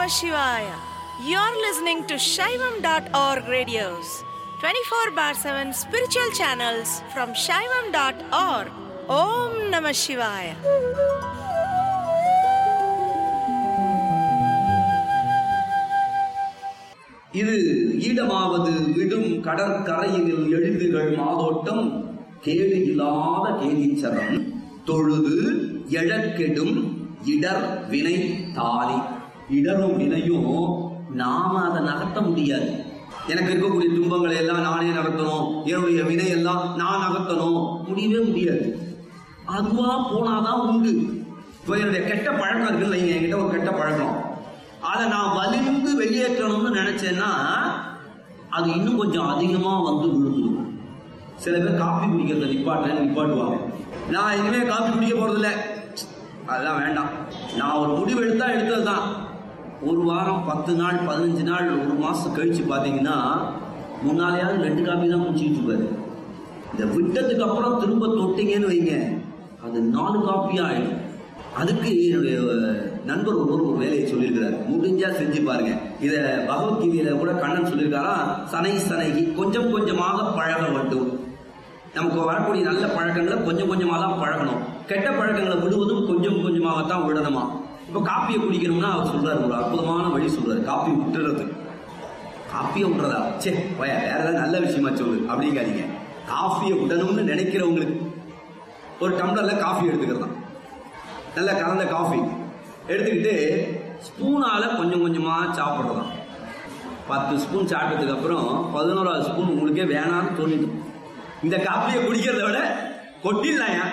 Namah Shivaya. You're listening to Shaivam.org radios, 24 bar 7 spiritual channels from Shaivam.org. Om Namah Shivaya. இது ஈடமாவது விடும் கடற்கரையினில் எழுதுகள் மாதோட்டம் கேடு இல்லாத கேதீச்சரம் தொழுது எழக்கெடும் இடர் வினை தாலி இடரும் வினையும் நாம அதை நகர்த்த முடியாது எனக்கு இருக்கக்கூடிய துன்பங்களை எல்லாம் நானே நகர்த்தணும் என்னுடைய வினை எல்லாம் நான் நகர்த்தணும் முடியவே முடியாது அதுவா போனாதான் உண்டு இப்போ என்னுடைய கெட்ட பழக்கம் இருக்குல்ல இங்க என்கிட்ட ஒரு கெட்ட பழக்கம் அதை நான் வலிந்து வெளியேற்றணும்னு நினைச்சேன்னா அது இன்னும் கொஞ்சம் அதிகமா வந்து விழுந்துடும் சில பேர் காப்பி குடிக்கிறத நிப்பாட்டல நிப்பாட்டுவாங்க நான் இனிமே காப்பி குடிக்க போறதில்ல அதெல்லாம் வேண்டாம் நான் ஒரு முடிவு எடுத்தா எடுத்தது தான் ஒரு வாரம் பத்து நாள் பதினஞ்சு நாள் ஒரு மாசம் கழிச்சு பாத்தீங்கன்னா முன்னாலேயாவது ரெண்டு காப்பி தான் குடிச்சிட்டு இருப்பாரு இதை விட்டதுக்கு அப்புறம் திரும்ப தொட்டீங்கன்னு வைங்க அது நாலு காப்பியா ஆயிடும் அதுக்கு என்னுடைய நண்பர் ஒருவர் ஒரு வேலையை சொல்லியிருக்கிறார் முடிஞ்சா செஞ்சு பாருங்க இத பகவத்கீதையில கூட கண்ணன் சொல்லியிருக்காரா சனை சனைகி கொஞ்சம் கொஞ்சமாக பழக வேண்டும் நமக்கு வரக்கூடிய நல்ல பழக்கங்களை கொஞ்சம் கொஞ்சமாக தான் பழகணும் கெட்ட பழக்கங்களை விடுவதும் கொஞ்சம் கொஞ்சமாகத்தான் விடணுமா இப்போ காப்பியை குடிக்கணும்னா அவர் சொல்றாரு ஒரு அற்புதமான வழி சொல்றாரு காப்பி விட்டுறது காப்பியை விட்டுறதா சே பய வேற ஏதாவது நல்ல விஷயமா சொல்லு அப்படிங்காதீங்க காஃபியை விடணும்னு நினைக்கிறவங்களுக்கு ஒரு டம்ளர்ல காஃபி எடுத்துக்கிறதான் நல்ல கலந்த காஃபி எடுத்துக்கிட்டு ஸ்பூனால கொஞ்சம் கொஞ்சமா சாப்பிட்றதாம் பத்து ஸ்பூன் சாப்பிட்டதுக்கு அப்புறம் பதினோராவது ஸ்பூன் உங்களுக்கே வேணாம்னு தோணிடும் இந்த காப்பியை குடிக்கிறத விட கொட்டிடலாம்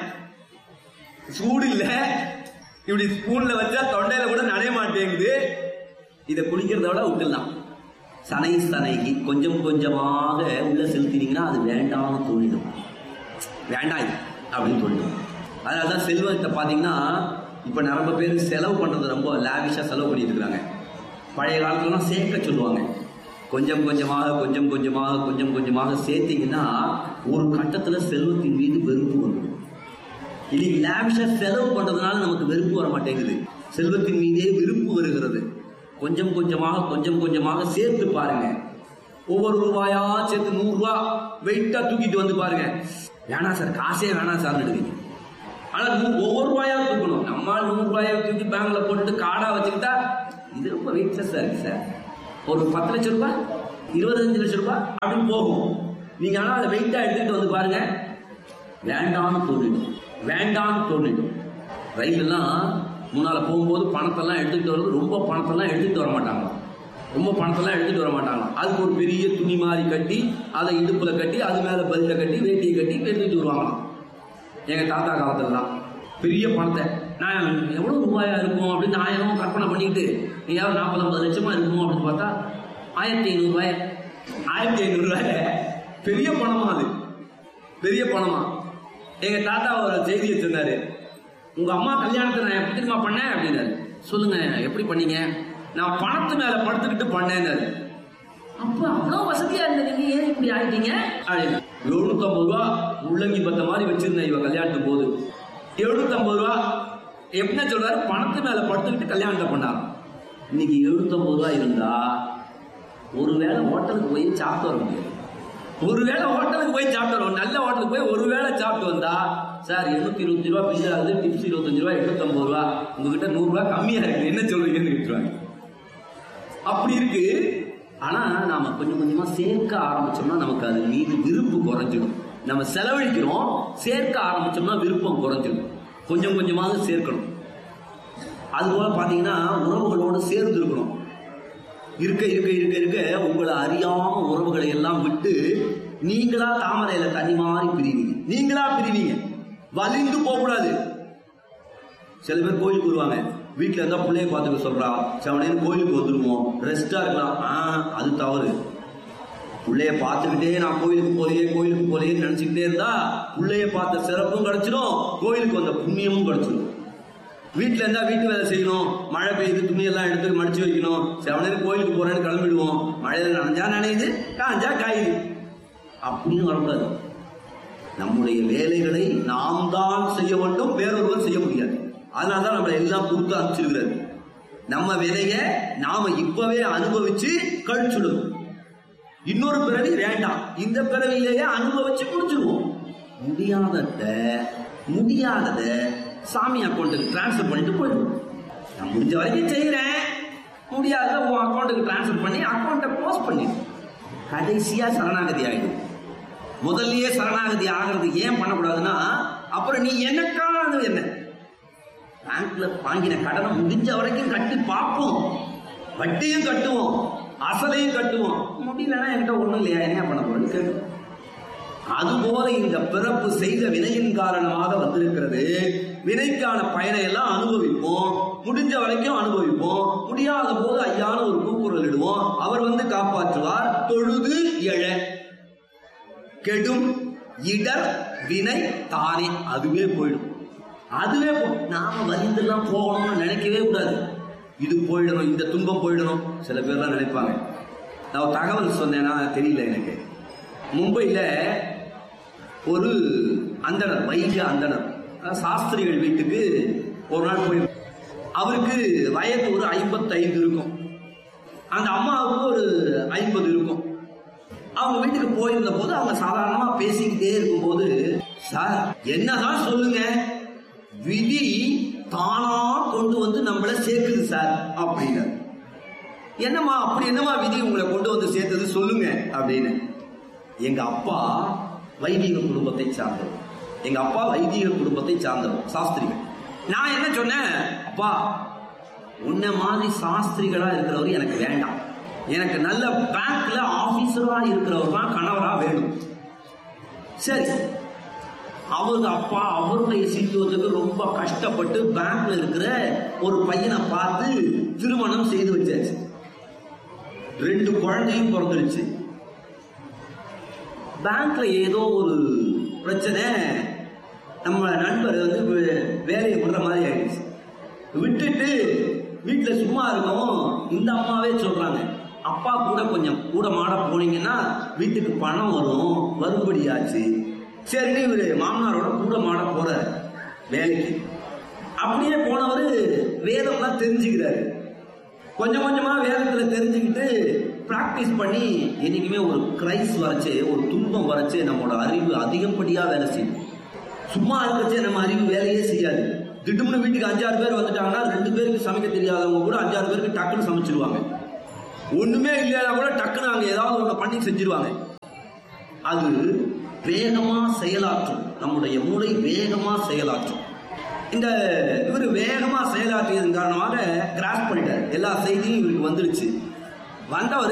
சூடு இல்ல இப்படி ஸ்பூன்ல வச்சா தொண்டையில கூட நனைய மாட்டேங்குது இதை குடிக்கிறத விட விட்டுடலாம் சனை சனைக்கு கொஞ்சம் கொஞ்சமாக உள்ள செலுத்தினீங்கன்னா அது வேண்டாம்னு தோணிடும் வேண்டாம் இது அப்படின்னு தோணிடும் அதனால தான் செல்வத்தை பார்த்தீங்கன்னா இப்போ நிறைய பேர் செலவு பண்ணுறது ரொம்ப லாவிஷாக செலவு பண்ணிட்டு இருக்காங்க பழைய காலத்துலலாம் சேர்க்க சொல்லுவாங்க கொஞ்சம் கொஞ்சமாக கொஞ்சம் கொஞ்சமாக கொஞ்சம் கொஞ்சமாக சேர்த்தீங்கன்னா ஒரு கட்டத்தில் செல்வத்தின் மீது வெறுப்பு வந்துடும் இன்னைக்கு லாவிஷா செலவு பண்றதுனால நமக்கு வெறுப்பு வர மாட்டேங்குது செல்வத்தின் மீதே விருப்பு வருகிறது கொஞ்சம் கொஞ்சமாக கொஞ்சம் கொஞ்சமாக சேர்த்து பாருங்க ஒவ்வொரு ரூபாயா சேர்த்து நூறு ரூபா வெயிட்டா தூக்கிட்டு வந்து பாருங்க வேணாம் சார் காசே வேணாம் சார் எடுவீங்க ஆனா நூ- ஒவ்வொரு ரூபாயா தூக்கணும் நம்ம நூறு ரூபாயை தூக்கி பேங்க்ல போட்டுட்டு காடா வச்சுக்கிட்டா இது ரொம்ப வெயிட்லெஸ்ஸா இருக்கு சார் ஒரு பத்து லட்சம் ரூபாய் இருபத்தஞ்சு லட்சம் ரூபாய் அப்படின்னு போகும் நீங்க ஆனா அதை வெயிட்டா எடுத்துட்டு வந்து பாருங்க வேண்டாம்னு தோணிடும் வேண்டாம்னு தோணிடும் ரயிலெல்லாம் முன்னால போகும்போது பணத்தெல்லாம் எடுத்துக்கிட்டு வரும்போது ரொம்ப பணத்தெல்லாம் எடுத்துக்கிட்டு வர மாட்டாங்க ரொம்ப பணத்தெல்லாம் எடுத்துட்டு வர மாட்டாங்க அதுக்கு ஒரு பெரிய துணி மாதிரி கட்டி அதை இடுப்புல கட்டி அது மேல பல்ல கட்டி வேட்டியை கட்டி எடுத்துட்டு வருவாங்களாம் எங்க தாத்தா காலத்துலலாம் பெரிய பணத்தை நான் எவ்வளவு ரூபாயா இருக்கும் அப்படின்னு ஆயிரம் கற்பனை பண்ணிட்டு எங்கேயாவது நாற்பது ஐம்பது லட்சமா இருக்கும் அப்படின்னு பார்த்தா ஆயிரத்தி ஐநூறு ரூபாய் ஆயிரத்தி ஐநூறு ரூபாய் பெரிய பணமா அது பெரிய பணமா எங்க தாத்தா ஒரு செய்தியை சொன்னாரு உங்க அம்மா கல்யாணத்தை நான் எப்படி தெரியுமா பண்ணேன் அப்படின்னாரு சொல்லுங்க எப்படி பண்ணீங்க நான் பணத்து மேல படுத்துக்கிட்டு பண்ணேன்னாரு அப்ப அவ்வளவு வசதியா இருந்தீங்க ஏன் இப்படி ஆயிட்டீங்க அப்படின்னு எழுநூத்தம்பது ரூபா உள்ளங்கி பத்த மாதிரி வச்சிருந்தேன் இவ கல்யாணத்துக்கு போது எழுநூத்தம்பது ரூபா என்ன சொல்றாரு பணத்து மேல படுத்துக்கிட்டு கல்யாணத்தை பண்ணாரு இன்னைக்கு எழுநூத்தம்பது ரூபா இருந்தா ஒருவேளை ஹோட்டலுக்கு போய் சாப்பிட்டு வர முடியாது ஒருவேளை ஹோட்டலுக்கு போய் சாப்பிட்டு வரும் நல்ல ஹோட்டலுக்கு போய் ஒருவேளை சாப்பிட்டு வந்தா சார் எண்ணூத்தி இருபத்தி ரூபா பில் ஆகுது டிப்ஸ் இருபத்தஞ்சு ரூபா எண்ணூத்தம்பது ரூபா உங்ககிட்ட நூறு ரூபா கம்மியா இருக்கு என்ன சொல்றீங்கன்னு கேட்டுருவாங்க அப்படி இருக்கு ஆனா நாம கொஞ்சம் கொஞ்சமா சேர்க்க ஆரம்பிச்சோம்னா நமக்கு அது மீது விருப்பு குறைஞ்சிடும் நம்ம செலவழிக்கிறோம் சேர்க்க ஆரம்பிச்சோம்னா விருப்பம் குறைஞ்சிடும் கொஞ்சம் கொஞ்சமாக சேர்க்கணும் அதுபோல பாத்தீங்கன்னா உறவுகளோடு சேர்ந்து இருக்கணும் இருக்க இருக்க இருக்க இருக்க உங்களை அறியாம உறவுகளை எல்லாம் விட்டு நீங்களா தாமரையில தண்ணி மாதிரி பிரிவீங்க நீங்களா பிரிவீங்க வலிந்து போகக்கூடாது சில பேர் கோயிலுக்கு வருவாங்க வீட்டுல இருந்தா பிள்ளைய பார்த்துக்க சொல்றா செவனேன்னு கோயிலுக்கு வந்துருவோம் ரெஸ்டா இருக்கலாம் ஆ அது தவறு பிள்ளைய பார்த்துக்கிட்டே நான் கோயிலுக்கு போலையே கோயிலுக்கு போலையேன்னு நினைச்சுக்கிட்டே இருந்தா பிள்ளைய பார்த்த சிறப்பும் கிடைச்சிடும் கோயிலுக்கு வந்த புண்ணியமும் கிடைச்சிடும் வீட்டுல இருந்தா வீட்டு வேலை செய்யணும் மழை பெய்யுது துணியெல்லாம் எடுத்து மடிச்சு வைக்கணும் செவனேர் கோயிலுக்கு போறேன்னு கிளம்பிடுவோம் மழையில நனைஞ்சா நனையுது காஞ்சா காயுது அப்படின்னு வரக்கூடாது நம்முடைய வேலைகளை நாம் தான் செய்ய வேண்டும் வேறொருவர் செய்ய முடியாது அதனால தான் நம்மளை எல்லாம் கொடுத்து அனுப்பிச்சிருக்கிறாரு நம்ம வினைய நாம இப்பவே அனுபவிச்சு கழிச்சுடுவோம் இன்னொரு பிறவி வேண்டாம் இந்த பிறவிலேயே அனுபவிச்சு முடிச்சிருவோம் முடியாதத முடியாதத சாமி அக்கௌண்ட்டுக்கு டிரான்ஸ்ஃபர் பண்ணிட்டு போயிடுவோம் நான் முடிஞ்ச வரைக்கும் செய்யறேன் முடியாத உன் அக்கௌண்ட்டுக்கு டிரான்ஸ்ஃபர் பண்ணி அக்கௌண்ட்டை க்ளோஸ் பண்ணிடு கடைசியா சரணாகதி ஆயிடும் முதல்லயே சரணாகதி ஆகிறது ஏன் பண்ணக்கூடாதுன்னா அப்புறம் நீ எனக்கானது என்ன பேங்க்ல வாங்கின கடனை முடிஞ்ச வரைக்கும் கட்டி பார்ப்போம் வட்டியும் கட்டுவோம் அசலையும் கட்டுவோம் முடியலன்னா என்கிட்ட ஒண்ணும் இல்லையா என்ன பண்ண போறேன்னு கேட்கும் அதுபோல இந்த பிறப்பு செய்த வினையின் காரணமாக வந்திருக்கிறது வினைக்கான பயனை எல்லாம் அனுபவிப்போம் முடிஞ்ச வரைக்கும் அனுபவிப்போம் முடியாத போது ஐயான ஒரு கூக்குரல் இடுவோம் அவர் வந்து காப்பாற்றுவார் தொழுது எழ கெடும் இடர் வினை தானே அதுவே போயிடும் அதுவே போ நாம வலிந்தெல்லாம் போகணும்னு நினைக்கவே கூடாது இது போயிடணும் இந்த துன்பம் போயிடணும் சில பேர்லாம் நினைப்பாங்க நான் ஒரு தகவல் சொன்னேன்னா தெரியல எனக்கு மும்பையில் ஒரு அந்தனர் வைத்திய அந்தனர் அதாவது சாஸ்திரிகள் வீட்டுக்கு ஒரு நாள் போய் அவருக்கு வயது ஒரு ஐம்பத்தைந்து இருக்கும் அந்த அம்மாவுக்கு ஒரு ஐம்பது இருக்கும் அவங்க வீட்டுக்கு போயிருந்த போது அவங்க சாதாரணமா பேசிக்கிட்டே இருக்கும்போது சார் என்னதான் சொல்லுங்க விதி தானா கொண்டு வந்து நம்மள சேர்க்குது சார் அப்படின்னு என்னம்மா அப்படி என்னம்மா விதி உங்களை கொண்டு வந்து சேர்த்தது சொல்லுங்க அப்படின்னு எங்க அப்பா வைதிக குடும்பத்தை சார்ந்தவர் எங்க அப்பா வைதிக குடும்பத்தை சார்ந்தவர் சாஸ்திரிகள் நான் என்ன சொன்னேன் அப்பா உன்ன மாதிரி சாஸ்திரிகளா இருக்கிறவர் எனக்கு வேண்டாம் எனக்கு நல்ல பேங்க்ல ஆபீசரா இருக்கிறவர் தான் கணவரா வேணும் சரி அவங்க அப்பா அவருடைய சீட்டுவதுக்கு ரொம்ப கஷ்டப்பட்டு பேங்க்ல இருக்கிற ஒரு பையனை பார்த்து திருமணம் செய்து வச்சாச்சு ரெண்டு குழந்தையும் பிறந்துருச்சு பேங்க்ல ஏதோ ஒரு பிரச்சனை நம்ம நண்பர் வந்து வே- வேலையை விடுற மாதிரி ஆயிடுச்சு விட்டுட்டு வீட்டுல சும்மா இருக்கவும் இந்த அம்மாவே சொல்றாங்க அப்பா கூட கொஞ்சம் கூட மாட போனீங்கன்னா வீட்டுக்கு பணம் வரும் வரும்படியாச்சு சரின்னு இவரு மாமனாரோட கூட மாட போறாரு வேலைக்கு அப்படியே போனவர் வேதம்லாம் தெரிஞ்சுக்கிறாரு கொஞ்சம் கொஞ்சமா வேதத்துல தெரிஞ்சுக்கிட்டு பிராக்டிஸ் பண்ணி என்னைக்குமே ஒரு கிரைஸ் வரைச்சு ஒரு துன்பம் வரைச்சு நம்மளோட அறிவு அதிகப்படியா வேலை செய்யும் சும்மா இருக்கச்சே நம்ம அறிவு வேலையே செய்யாது திடும்னு வீட்டுக்கு அஞ்சாறு பேர் வந்துட்டாங்கன்னா ரெண்டு பேருக்கு சமைக்க தெரியாதவங்க கூட அஞ்சாறு பேருக்கு டக்குன்னு சமைச்சிருவாங்க ஒண்ணுமே இல்லையா கூட டக்குன்னு அங்க ஏதாவது ஒண்ணு பண்ணி செஞ்சிருவாங்க அது வேகமா செயலாற்றும் நம்முடைய மூளை வேகமா செயலாற்றும் இந்த இவர் வேகமா செயலாற்றியதன் காரணமாக கிராஸ் பண்ணிட்டார் எல்லா செய்தியும் இவருக்கு வந்துருச்சு வந்தவர்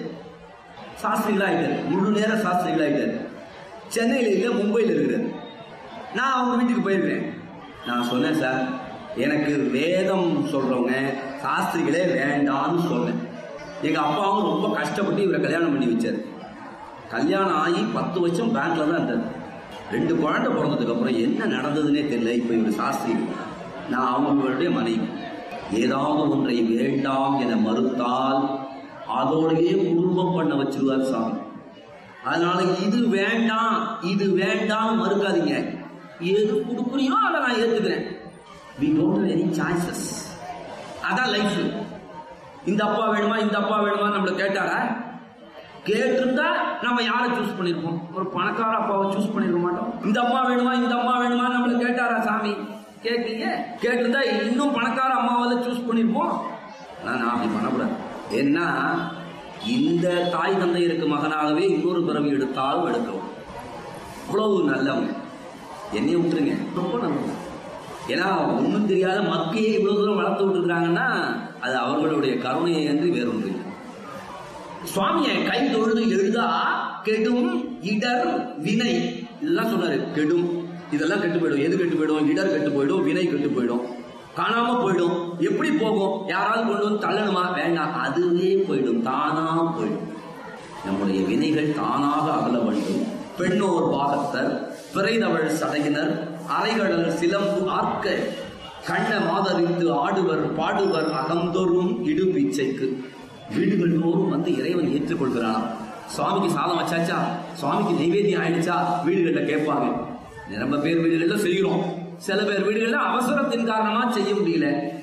சாஸ்திரிகளா ஆயிட்டார் முழு நேர சாஸ்திரிகளா ஆயிட்டார் சென்னையில இல்ல மும்பையில் இருக்கிறார் நான் அவங்க வீட்டுக்கு போயிருக்கேன் நான் சொன்னேன் சார் எனக்கு வேதம் சொல்றவங்க சாஸ்திரிகளே வேண்டாம்னு சொன்னேன் எங்க அப்பாவும் ரொம்ப கஷ்டப்பட்டு இவரை கல்யாணம் பண்ணி வச்சாரு கல்யாணம் ஆகி பத்து வருஷம் பேங்க்ல தான் இருந்தார் ரெண்டு குழந்தை பிறந்ததுக்கு அப்புறம் என்ன நடந்ததுன்னே தெரியல இப்ப இவர் சாஸ்திரி நான் அவங்களுடைய மனைவி ஏதாவது ஒன்றை வேண்டாம் என மறுத்தால் அதோடையே குடும்பம் பண்ண வச்சிருவார் சாமி அதனால இது வேண்டாம் இது வேண்டாம் மறுக்காதீங்க எது கொடுக்குறியோ அதை நான் ஏத்துக்கிறேன் வி டோன்ட் எனி சாய்ஸஸ் அதான் லைஃப் இந்த அப்பா வேணுமா இந்த அப்பா வேணுமா நம்மள கேட்டாரா கேட்டிருந்தா நம்ம யாரை சூஸ் பண்ணிருப்போம் ஒரு பணக்கார அப்பாவை சூஸ் பண்ணிருக்க மாட்டோம் இந்த அம்மா வேணுமா இந்த அம்மா வேணுமா நம்மள கேட்டாரா சாமி கேட்கீங்க கேட்டிருந்தா இன்னும் பணக்கார அம்மாவை சூஸ் பண்ணிருப்போம் ஆனா நான் அப்படி பண்ணக்கூடாது ஏன்னா இந்த தாய் தந்தையருக்கு மகனாகவே இன்னொரு பிறவி எடுத்தாலும் எடுக்கவும் அவ்வளவு நல்லவங்க என்னைய விட்டுருங்க ரொம்ப நல்லவங்க ஏன்னா ஒன்றும் தெரியாத மக்கையை இவ்வளவு தூரம் வளர்த்து விட்டுருக்காங்கன்னா அது அவர்களுடைய கருணையை என்று வேறொன்று இல்லை சுவாமியை கை தொழுது எழுதா கெடும் இடர் வினை இதெல்லாம் சொன்னாரு கெடும் இதெல்லாம் கெட்டு போயிடும் எது கெட்டு போயிடும் இடர் கெட்டு போயிடும் வினை கெட்டு போயிடும் காணாம போயிடும் எப்படி போகும் யாராவது கொண்டு வந்து தள்ளணுமா வேண்டாம் அதுவே போயிடும் தானா போயிடும் நம்முடைய வினைகள் தானாக அகல வேண்டும் பெண்ணோர் பாகத்தர் பிறைதவள் சடையினர் அரைகடல் சிலம்பு ஆர்க்க கண்ண மாதரித்து ஆடுவர் பாடுவர் அகந்தொரும் இடு பிச்சைக்கு வீடுகள் தோறும் வந்து இறைவன் ஏற்றுக்கொள்கிறான் சுவாமிக்கு சாதம் வச்சாச்சா சுவாமிக்கு நைவேத்தியம் ஆயிடுச்சா வீடுகள்ல கேட்பாங்க ரொம்ப பேர் வீடுகள்ல செய்கிறோம் சில பேர் வீடுகள்ல அவசரத்தின் காரணமா செய்ய முடியல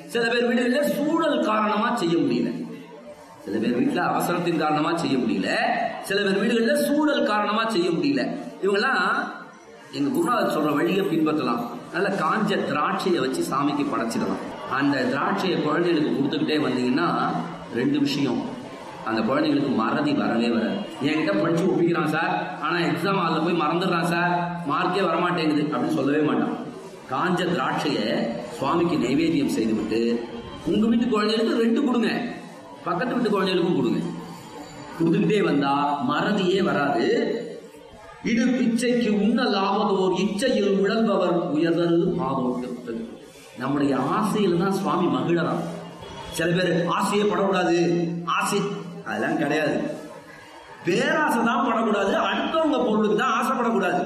சில பேர் வீடுகள்ல சூழல் காரணமா செய்ய முடியல சில பேர் வீட்டுல அவசரத்தின் காரணமா செய்ய முடியல சில பேர் வீடுகள்ல சூழல் காரணமா செய்ய முடியல இவங்கெல்லாம் எங்க குருநாதர் சொல்ற வழியை பின்பற்றலாம் நல்ல காஞ்ச திராட்சையை வச்சு சாமிக்கு படைச்சிடலாம் அந்த திராட்சையை குழந்தைகளுக்கு கொடுத்துக்கிட்டே வந்தீங்கன்னா ரெண்டு விஷயம் அந்த குழந்தைங்களுக்கு மறதி வரவே வராது என்கிட்ட படிச்சு ஒப்பிக்கிறான் சார் ஆனா எக்ஸாம் அதில் போய் மறந்துடுறான் சார் மார்க்கே வரமாட்டேங்குது அப்படின்னு சொல்லவே மாட்டான் காஞ்ச திராட்சையை சுவாமிக்கு நைவேத்தியம் செய்துவிட்டு உங்க வீட்டு குழந்தைகளுக்கு ரெண்டு கொடுங்க பக்கத்து வீட்டு குழந்தைகளுக்கும் கொடுங்க கொடுத்துக்கிட்டே வந்தா மறதியே வராது இது பிச்சைக்கு உண்ண லாபதோர் இச்சையில் உழல்பவர் உயர்தல் மாதோட்டத்து நம்முடைய ஆசையில தான் சுவாமி மகிழறான் சில பேர் ஆசையே படக்கூடாது ஆசை அதெல்லாம் கிடையாது பேராசை தான் படக்கூடாது அடுத்தவங்க பொருளுக்கு தான் ஆசைப்படக்கூடாது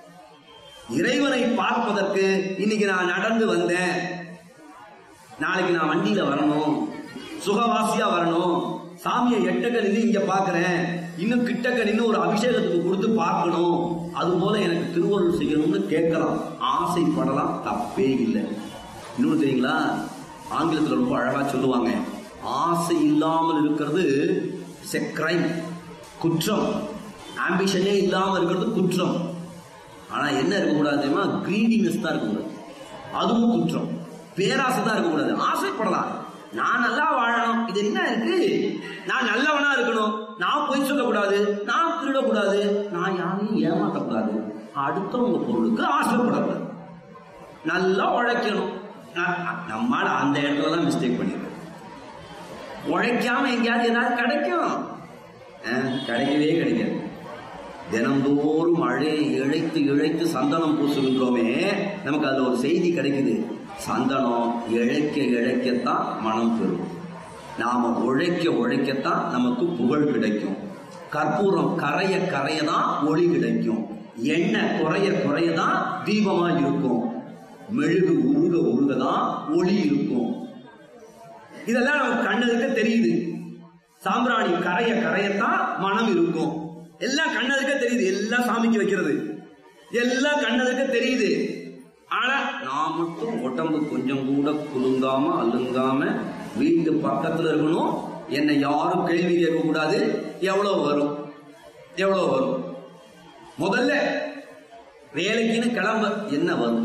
இறைவனை பார்ப்பதற்கு இன்னைக்கு நான் நடந்து வந்தேன் நாளைக்கு நான் வண்டியில வரணும் சுகவாசியா வரணும் சாமியை எட்டக்க நின்று இங்க பாக்குறேன் இன்னும் கிட்டக்க நின்று ஒரு அபிஷேகத்துக்கு கொடுத்து பார்க்கணும் அது போல எனக்கு திருவருள் செய்யணும்னு கேட்கலாம் ஆசைப்படலாம் தப்பே இல்லை இன்னொன்னு தெரியுங்களா ஆங்கிலத்துல ரொம்ப அழகா சொல்லுவாங்க ஆசை இல்லாமல் இருக்கிறது கிரைம் குற்றம் ஆம்பிஷனே இல்லாம இருக்கிறது குற்றம் ஆனா என்ன இருக்கக்கூடாது தெரியுமா கிரீடினஸ் தான் இருக்கக்கூடாது அதுவும் குற்றம் பேராசை தான் இருக்கக்கூடாது ஆசைப்படலாம் நான் நல்லா வாழணும் இது என்ன இருக்கு நான் நல்லவனா இருக்கணும் நான் பொய் சொல்லக்கூடாது நான் திருடக்கூடாது நான் யாரையும் ஏமாற்றக்கூடாது அடுத்தவங்க பொருளுக்கு ஆசைப்படக்கூடாது நல்லா உழைக்கணும் நான் நம்மால அந்த இடத்துல தான் மிஸ்டேக் பண்ணிருக்கோம் உழைக்காம எங்கேயாவது ஏதாவது கிடைக்கும் அஹ், கிடைக்கவே கிடைக்காது தினந்தோறும் மழையை இழைத்து இழைத்து சந்தனம் பூசுகின்றோமே நமக்கு அதுல ஒரு செய்தி கிடைக்குது சந்தனம் இழைக்க இழைக்கத்தான் மனம் பெறும் நாம உழைக்க உழைக்கத்தான் நமக்கு புகழ் கிடைக்கும் கற்பூரம் கரைய கரைய தான் ஒளி கிடைக்கும் எண்ணெய் குறைய குறைய தான் தீபமா இருக்கும் மெழுகு உருக உருக தான் ஒளி இருக்கும் இதெல்லாம் நமக்கு கண்ணதுக்கு தெரியுது சாம்பிராணி கரைய கரையத்தான் மனம் இருக்கும் எல்லாம் கண்ணதுக்கு தெரியுது எல்லாம் சாமிக்கு வைக்கிறது எல்லாம் கண்ணதுக்கு தெரியுது ஆனா நான் மட்டும் உடம்பு கொஞ்சம் கூட குலுங்காம அலுங்காம வீட்டு பக்கத்துல இருக்கணும் என்னை யாரும் கேள்வி கேட்க கூடாது எவ்வளவு வரும் எவ்வளவு வரும் முதல்ல வேலைக்குன்னு கிளம்ப என்ன வரும்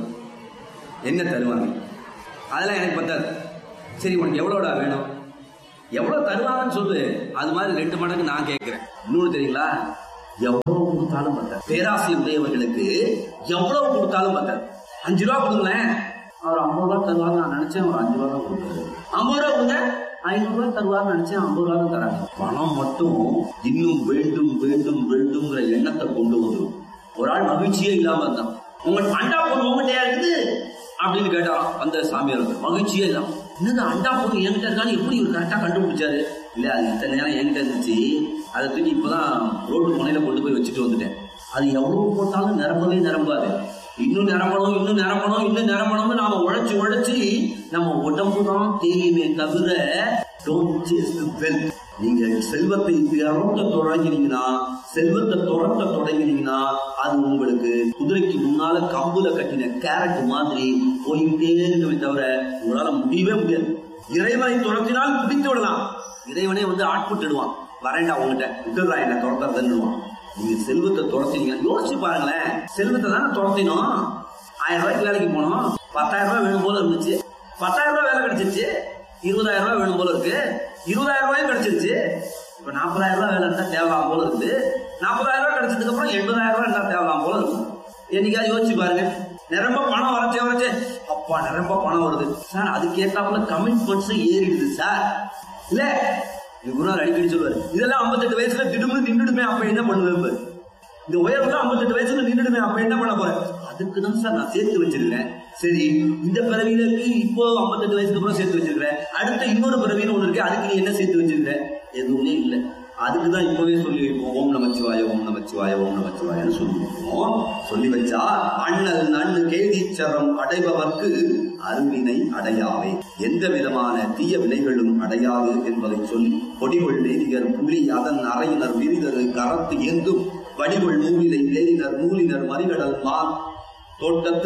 என்ன தருவாங்க அதெல்லாம் எனக்கு பத்தாது சரி உனக்கு எவ்வளோடா வேணும் எவ்வளவு தருவாங்கன்னு சொல்லு அது மாதிரி ரெண்டு மடங்கு நான் கேட்கிறேன் இன்னொன்னு தெரியுங்களா எவ்வளவு கொடுத்தாலும் பத்தாது பேராசை உடையவர்களுக்கு எவ்வளவு கொடுத்தாலும் பத்தாது அஞ்சு ரூபா கொடுங்களேன் அவர் ஐம்பது ரூபா தருவாங்க நான் நினைச்சேன் அவர் அஞ்சு ரூபா தான் கொடுத்தாரு ஐம்பது ரூபா கொடுங்க ஐநூறு ரூபா தருவார்னு நினைச்சேன் ஐம்பது ரூபா தான் தராங்க பணம் மட்டும் இன்னும் வேண்டும் வேண்டும் வேண்டும்ங்கிற எண்ணத்தை கொண்டு வந்துடும் ஒரு ஆள் மகிழ்ச்சியே இல்லாம இருந்தான் உங்க அண்டா பொண்ணு உங்ககிட்டயா இருக்குது அப்படின்னு கேட்டான் அந்த சாமியார் வந்து, மகிழ்ச்சியே இல்லாம என்னங்க அண்டா பொண்ணு என்கிட்ட இருக்கான்னு எப்படி இவர் கரெக்டா கண்டுபிடிச்சாரு இல்ல அது இத்தனை நேரம் என்கிட்ட இருந்துச்சு அதை தூக்கி இப்பதான் ரோட்டு முனையில கொண்டு போய் வச்சுட்டு வந்துட்டேன் அது எவ்வளவு போட்டாலும் நிரம்பவே நிரம்பாது இன்னும் நிரம்பணும் இன்னும் நிரம்பணும் இன்னும் நிரம்பணும்னு நாம உழைச்சு உழைச்சு நம்ம உடம்பு தான் தெரியுமே தவிர don't chase the wealth. நீங்க செல்வத்தை திரட்ட தொடங்கினீங்கன்னா செல்வத்தை துரத்த தொடங்கினீங்கன்னா அது உங்களுக்கு குதிரைக்கு முன்னால கம்புல கட்டின கேரட் மாதிரி போயிட்டே இருக்கவே தவிர உங்களால முடியவே முடியாது இறைவனை துரத்தினால் பிடித்து விடலாம் இறைவனே வந்து ஆட்புட்டுடுவான் வரேன்டா உங்ககிட்ட விட்டுடுறா என்ன துரத்துறதுன்னுவான் நீங்க செல்வத்தை துரத்தினீங்க யோசிச்சு பாருங்களேன் செல்வத்தை தானே துரத்தினோம் ஆயிரம் ரூபாய்க்கு வேலைக்கு போனோம் பத்தாயிரம் ரூபாய் வேணும் போல இருந்துச்சு பத்தாயிரம் ரூபாய் வேலை கிடைச்சிருச்சு இருபதாயிரம் ரூபாய் வேணும் போல இருக்கு இருபதாயிரம் ரூபாயும் கிடைச்சிருச்சு இப்ப நாற்பதாயிரம் ரூபாய் வேலை இருந்தா தேவலாம் போல இருக்குது நாற்பதாயிரம் ரூபாய் கிடைச்சதுக்கு அப்புறம் எண்பதாயிரம் ரூபாய் இருந்தா தேவலாம் போல இருக்கும் என்னைக்காவது யோசிச்சு பாருங்க நிரம்ப பணம் வரச்சே வரச்சே அப்பா நிரம்ப பணம் வருது சார் அதுக்கு ஏத்தாப்புல கமிட்மெண்ட்ஸ் ஏறிடுது சார் இல்ல எங்க குருநாதர் அடிக்கடி சொல்லுவாரு இதெல்லாம் 58 வயசுல திடும்னு நின்றுடுமே அப்ப என்ன பண்ணுவேன் பாரு. இந்த உயர்வுல 58 வயசுல நின்றுடுமே அப்ப என்ன பண்ண போறேன் அதுக்கு தான் சார் நான் சேர்த்து வச்சிருக்கேன் சரி இந்த பிறவியில இருக்கு இப்போ 58 வயசுக்கு அப்புறம் சேர்த்து வச்சிருக்கிறேன் அடுத்த இன்னொரு பிறவின்னு ஒண்ணு இருக்கு அதுக்கு நீ என்ன சேர்த்து வச்சிருக்க எதுவுமே இல்லை அதுக்கு தான் இப்பவே சொல்லி வைப்போம் ஓம் நமச்சிவாய ஓம் நமச்சிவாய ஓம் நமச்சிவாயன்னு சொல்லி வைப்போம் சொல்லி வச்சா அண்ணல் நன்னு கேதீச்சரம் அடைபவர்க்கு அருவினை அடையாவே எந்த விதமான தீய வினைகளும் அடையாது என்பதை சொல்லி கொடிகொள் வேதிகர் புலி அதன் அறையினர் விரிதரு கரத்து எந்தும் வடிகொள் நூலிலை வேலினர் நூலினர் மறிகடல் மால் தோட்டத்து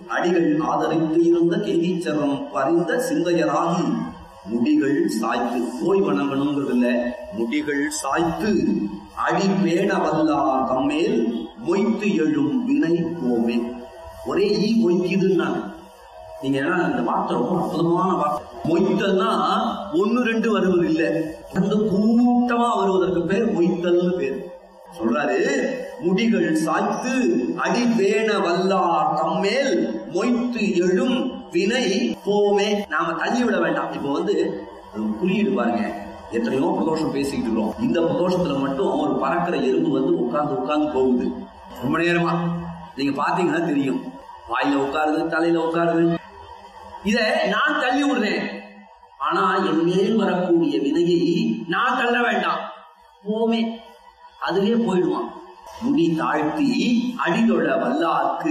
அடிகள் ஆதரித்து இருந்த கேதீச்சரம் பறிந்த சிந்தையராகி முடிகள் சாய்த்து போய் வணங்கணுங்கிறது இல்ல முடிகள் சாய்த்து அடி பேண வல்லா தம்மேல் மொய்த்து எழும் வினை போமே ஒரே ஈ மொய்க்குதுன்னா நீங்க ஏன்னா இந்த வார்த்தை ரொம்ப அற்புதமான வார்த்தை மொய்த்தல்னா ஒன்னு ரெண்டு வருவது இல்ல வந்து கூட்டமா வருவதற்கு பேர் மொய்த்தல்னு பேர் சொல்றாரு முடிகள் சாய்த்து அடி பேண வல்லார் தம்மேல் மொய்த்து எழும் வினை போமே நாம தள்ளி விட வேண்டாம் இப்போ வந்து ஒரு குறியீடு பாருங்க எத்தனையோ பிரதோஷம் பேசிக்கிட்டு இருக்கோம் இந்த பிரதோஷத்துல மட்டும் ஒரு பறக்கிற எறும்பு வந்து உட்கார்ந்து உட்கார்ந்து போகுது ரொம்ப நேரமா நீங்க பாத்தீங்கன்னா தெரியும் வாயில உட்காருது தலையில உட்காருது இத நான் தள்ளி விடுறேன் ஆனா என் மேல் வரக்கூடிய வினையை நான் தள்ள வேண்டாம் போமே அதுவே போயிடுவான் முடி தாழ்த்தி அடிதொழ வல்லார்க்கு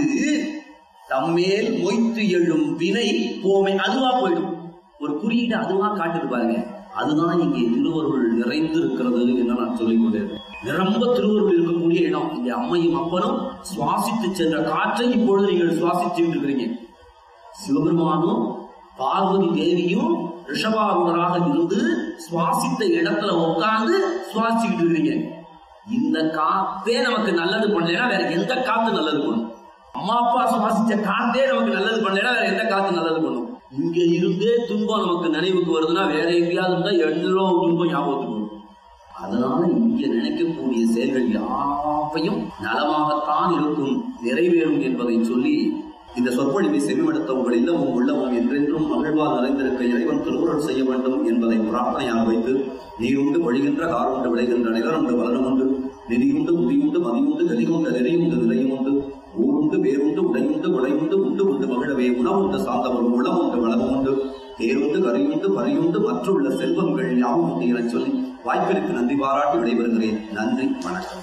தம்மேல் மொய்த்து எழும் வினை போமே அதுவா போயிடும் ஒரு குறியீடு அதுவா காட்டுது பாருங்க அதுதான் இங்கே திருவருள் நிறைந்து இருக்கிறது என்று நான் சொல்லிக் கொண்டேன் நிரம்ப திருவருள் இருக்கக்கூடிய இடம் இங்கே அம்மையும் அப்பனும் சுவாசித்து சென்ற காற்றை இப்பொழுது நீங்கள் சுவாசிச்சுட்டு இருக்கிறீங்க சிவபெருமானும் பார்வதி தேவியும் ரிஷபாரூடராக இருந்து சுவாசித்த இடத்துல உட்கார்ந்து சுவாசிச்சுக்கிட்டு இருக்கிறீங்க இந்த காத்தே நமக்கு நல்லது பண்ணலைன்னா வேற எந்த காத்து நல்லது பண்ணும் அம்மா அப்பா சுவாசிச்ச காத்தே நமக்கு நல்லது பண்ணலைன்னா வேற எந்த காத்து நல்லது பண்ணும் இங்க இருந்தே துன்பம் நமக்கு நினைவுக்கு வருதுன்னா வேற எங்கேயாவது இருந்தா எல்லோ துன்பம் ஞாபகத்துக்கு வரும் அதனால இங்க நினைக்கக்கூடிய செயல்கள் யாவையும் நலமாகத்தான் இருக்கும் நிறைவேறும் என்பதை சொல்லி இந்த சொற்பொழிவை செவிமடுத்த உங்கள் இல்லமும் உள்ளமும் என்றென்றும் மகிழ்வால் நிறைந்திருக்க இறைவன் திருவுருள் செய்ய வேண்டும் என்பதை பிரார்த்தனையாக வைத்து நீருண்டு வழிகின்ற காருண்டு விளைகின்ற நிலருண்டு வளனுண்டு நெறியுண்டு முதியுண்டு மதியுண்டு கதியுண்டு நெறியுண்டு நிலையுண்டு ஊருண்டு வேருண்டு உடையுண்டு உடையுண்டு உண்டு உண்டு மகிழவே உணவுண்டு சார்ந்தவரும் உளமுண்டு வளமுண்டு தேருண்டு கரையுண்டு பறையுண்டு மற்றுள்ள செல்வங்கள் யாவும் உண்டு என சொல்லி வாய்ப்பிற்கு நன்றி பாராட்டி விடைபெறுகிறேன் நன்றி வணக்கம்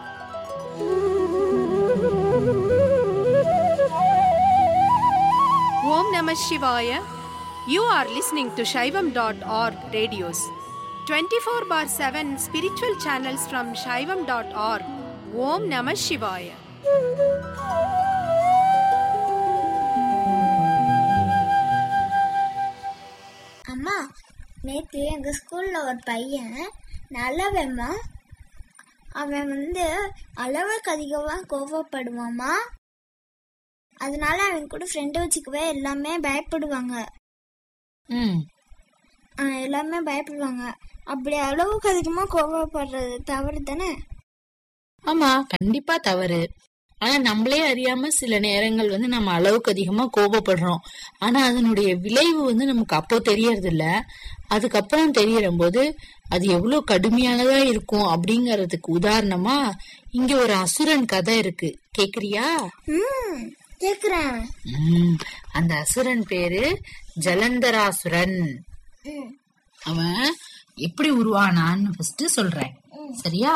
Om Namah Shivaya. You are listening to Shaivam.org radios. 24 bar 7 spiritual channels from Shaivam.org. Om Namah Shivaya. அம்மா நேற்று எங்கள் ஸ்கூலில் ஒரு பையன் நல்லவன்மா அவன் வந்து அளவுக்கு அதிகமாக கோவப்படுவாம்மா அதனால அவன் கூட ஃப்ரெண்டு வச்சுக்கவே எல்லாமே பயப்படுவாங்க ம் ஆ, எல்லாமே பயப்படுவாங்க அப்படி அளவுக்கு அதிகமாக கோவப்படுறது தவறு தானே ஆமா கண்டிப்பா தவறு ஆனா நம்மளே அறியாம சில நேரங்கள் வந்து நம்ம அளவுக்கு அதிகமா கோபப்படுறோம் ஆனா அதனுடைய விளைவு வந்து நமக்கு அப்போ தெரியறது இல்ல அதுக்கப்புறம் தெரியற போது அது எவ்வளவு கடுமையானதா இருக்கும் அப்படிங்கறதுக்கு உதாரணமா இங்க ஒரு அசுரன் கதை இருக்கு கேக்குறியா ம் கேட்குறேன் ம், அந்த அசுரன் பேரு ஜலந்தராசுரன் ம் அவன் எப்படி உருவானான்னு ஃபர்ஸ்ட் சொல்றேன் சரியா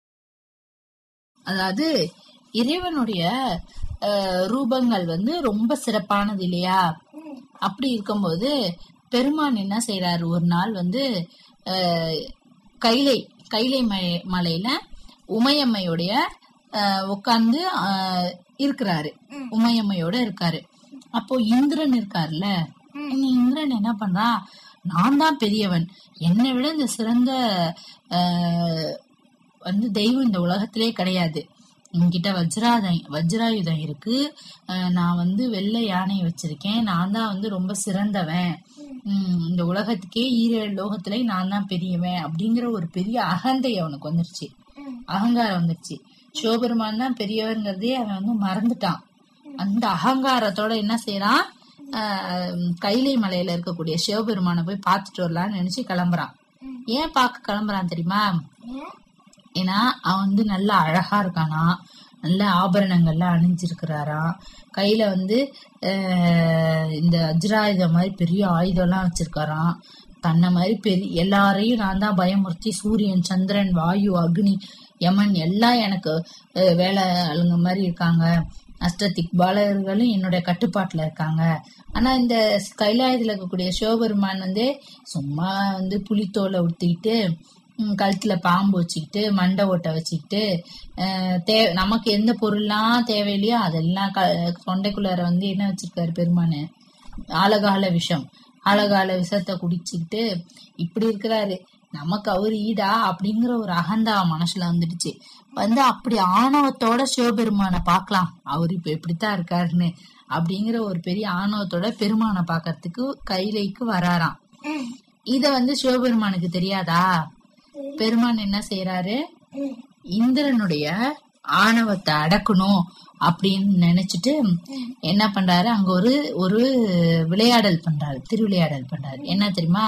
அதாவது இறைவனுடைய அஹ், ரூபங்கள் வந்து ரொம்ப சிறப்பானது இல்லையா அப்படி இருக்கும்போது பெருமான் என்ன செய்யறாரு ஒரு நாள் வந்து அஹ், கைலை கைலை மலை- மலையில உமையம்மையுடைய உட்கார்ந்து இருக்கிறாரு உமையம்மையோட இருக்காரு அப்போ இந்திரன் இருக்காருல்ல இந்த இந்திரன் என்ன பண்றான் நான் தான் பெரியவன் என்னை விட இந்த சிறந்த ஆஹ், வந்து தெய்வம் இந்த உலகத்திலே கிடையாது என்கிட்ட வஜ்ராயுதம் வஜ்ராயுதம் இருக்கு ஆஹ், நான் வந்து வெள்ளை யானை வச்சிருக்கேன் நான் தான் வந்து ரொம்ப சிறந்தவன் உம், இந்த உலகத்துக்கே ஈரேழு லோகத்திலே நான் தான் பெரியவன் அப்படிங்கிற ஒரு பெரிய அகந்தை அவனுக்கு வந்துருச்சு அகங்காரம் வந்துருச்சு சிவபெருமான் தான் பெரியவர்ங்கிறதே அவன் வந்து மறந்துட்டான் அந்த அகங்காரத்தோட என்ன செய்யறான் ஆஹ் கைலை மலையில இருக்கக்கூடிய சிவபெருமானை போய் பார்த்துட்டு வரலாம்னு நினைச்சு கிளம்புறான் ஏன் பார்க்க கிளம்புறான் தெரியுமா ஏன்னா அவன் வந்து நல்ல அழகா இருக்கானா நல்ல ஆபரணங்கள்லாம் அணிஞ்சிருக்கிறாராம் கையில வந்து ஆஹ் இந்த அஜ்ராயுதம் மாதிரி பெரிய ஆயுதம்லாம் வச்சிருக்காராம் தன்னை மாதிரி பெரிய எல்லாரையும் நான் தான் பயமுறுத்தி சூரியன் சந்திரன் வாயு அக்னி யமன் எல்லாம் எனக்கு ஆஹ் வேலை ஆளுங்க மாதிரி இருக்காங்க அஷ்டதிக் பாலகர்களும் என்னுடைய கட்டுப்பாட்டுல இருக்காங்க ஆனா இந்த கைலாயத்துல இருக்கக்கூடிய சிவபெருமான் வந்து சும்மா வந்து புலித்தோலை உடுத்திக்கிட்டு ம், கழுத்துல பாம்பு வச்சுக்கிட்டு மண்டை ஓட்டை வச்சுக்கிட்டு அஹ், தே நமக்கு எந்த பொருள்லாம் தேவையில்லையோ அதெல்லாம் க தொண்டைக்குள்ளார வந்து என்ன வச்சிருக்காரு பெருமானு ஆழகால விஷம் ஆழகால விஷத்தை குடிச்சுக்கிட்டு இப்படி இருக்கிறாரு நமக்கு அவர் ஈடா அப்படிங்கிற ஒரு அகந்தா மனசுல வந்துடுச்சு வந்து அப்படி ஆணவத்தோட சிவபெருமானை பார்க்கலாம் அவர் இப்ப எப்படித்தான் இருக்காருன்னு அப்படிங்கிற ஒரு பெரிய ஆணவத்தோட பெருமானை பார்க்கறதுக்கு கைலைக்கு வராராம் இத வந்து சிவபெருமானுக்கு தெரியாதா பெருமான் என்ன செய்யறாரு இந்திரனுடைய ஆணவத்தை அடக்கணும் அப்படின்னு நினைச்சிட்டு என்ன பண்றாரு அங்க ஒரு ஒரு விளையாடல் பண்றாரு திருவிளையாடல் பண்றாரு என்ன தெரியுமா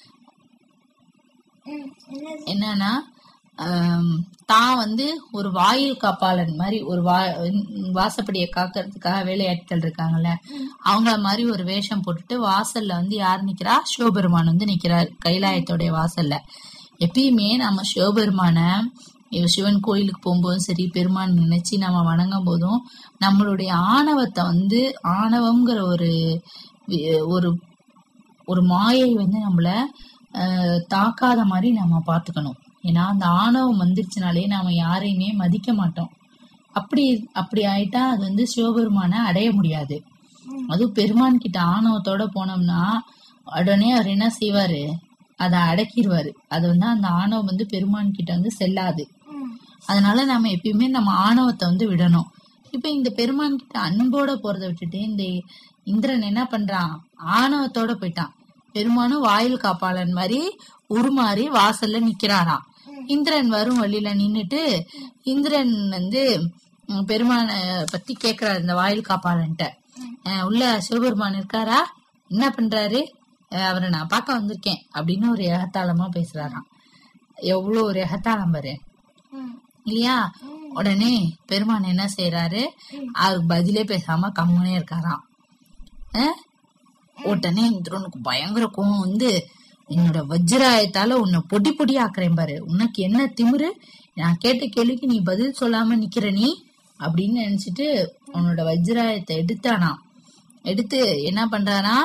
என்னன்னா ஆம், தான் வந்து ஒரு வாயில் காப்பாளன் மாதிரி ஒரு வா வாசப்படியை காக்கிறதுக்காக வேலையாட்கள் இருக்காங்கல்ல அவங்கள மாதிரி ஒரு வேஷம் போட்டுட்டு வாசல்ல வந்து யார் நிக்கிறா சிவபெருமான் வந்து நிக்கிறார் கைலாயத்தோடைய வாசல்ல எப்பயுமே நம்ம சிவபெருமான சிவன் கோயிலுக்கு போகும்போதும் சரி பெருமான் நினைச்சு நம்ம வணங்கும் போதும் நம்மளுடைய ஆணவத்தை வந்து ஆணவம்ங்கிற ஒரு வி- ஒரு ஒரு மாயை வந்து நம்மள அஹ், தாக்காத மாதிரி நம்ம பார்த்துக்கணும் ஏன்னா அந்த ஆணவம் வந்துருச்சுனாலே நாம யாரையுமே மதிக்க மாட்டோம் அப்படி அப்படி ஆயிட்டா அது வந்து சிவபெருமானை அடைய முடியாது அதுவும் பெருமான் கிட்ட ஆணவத்தோட போனோம்னா உடனே அவர் என்ன செய்வாரு அதை அடக்கிடுவாரு அது வந்து அந்த ஆணவம் வந்து பெருமான் கிட்ட வந்து செல்லாது அதனால நம்ம எப்பயுமே நம்ம ஆணவத்தை வந்து விடணும் இப்ப இந்த பெருமான் கிட்ட அன்போட போறதை விட்டுட்டு இந்த இந்திரன் என்ன பண்றான் ஆணவத்தோட போயிட்டான் பெருமானும் வாயில் காப்பாளன் மாதிரி உருமாறி வாசல்ல நிக்கிறாராம் இந்திரன் வரும் வழியில நின்னுட்டு இந்திரன் வந்து உம், பெருமானை பத்தி கேக்குறாரு இந்த வாயில் காப்பாளன்ட்ட அஹ், உள்ள சிவபெருமான் இருக்காரா என்ன பண்றாரு அஹ், அவரை நான் பார்க்க வந்திருக்கேன் அப்படின்னு ஒரு எகத்தாளமா பேசுறாராம் எவ்வளவு ஒரு எகத்தாளம் பாரு இல்லையா உடனே பெருமான் என்ன செய்யறாரு அவருக்கு பதிலே பேசாம கம்முனே இருக்காராம் அஹ்? உடனே இந்திரனுக்கு பயங்கர கோவம் வந்து என்னோட வஜ்ராயத்தால உன்னை பொடி பொடி ஆக்குறேன் பாரு உனக்கு என்ன திமிரு நான் கேட்ட கேள்விக்கு நீ பதில் சொல்லாம நிக்கிற நீ அப்படின்னு நினைச்சிட்டு உன்னோட வஜ்ராயத்தை எடுத்தானாம் எடுத்து என்ன பண்றாரா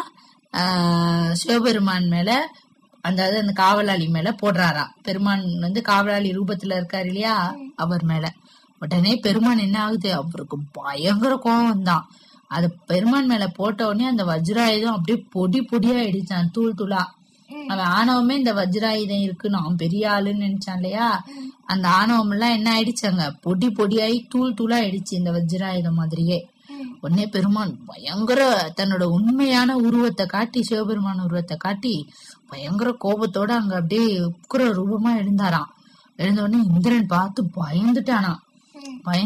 ஆஹ் சிவபெருமான் மேல அந்த அதாவது அந்த காவலாளி மேல போடுறாராம் பெருமான் வந்து காவலாளி ரூபத்துல இருக்காரு இல்லையா அவர் மேல உடனே பெருமான் என்ன ஆகுது அவருக்கு பயங்கர கோவம் தான் அது பெருமான் மேல போட்ட உடனே அந்த வஜ்ராயுதம் அப்படியே பொடி பொடியா ஆயிடுச்சான் தூள் தூளா அவன் ஆணவமே இந்த வஜ்ராயுதம் இருக்கு நான் பெரிய ஆளுன்னு நினைச்சான் இல்லையா அந்த ஆணவம் எல்லாம் என்ன ஆயிடுச்சாங்க பொடி பொடியாயி தூள் தூளா ஆயிடுச்சு இந்த வஜ்ராயுதம் மாதிரியே உடனே பெருமான் பயங்கர தன்னோட உண்மையான உருவத்தை காட்டி சிவபெருமான் உருவத்தை காட்டி பயங்கர கோபத்தோட அங்க அப்படியே உக்கிர ரூபமா எழுந்தாராம் எழுந்த உடனே இந்திரன் பார்த்து பயந்துட்டானாம் பயம்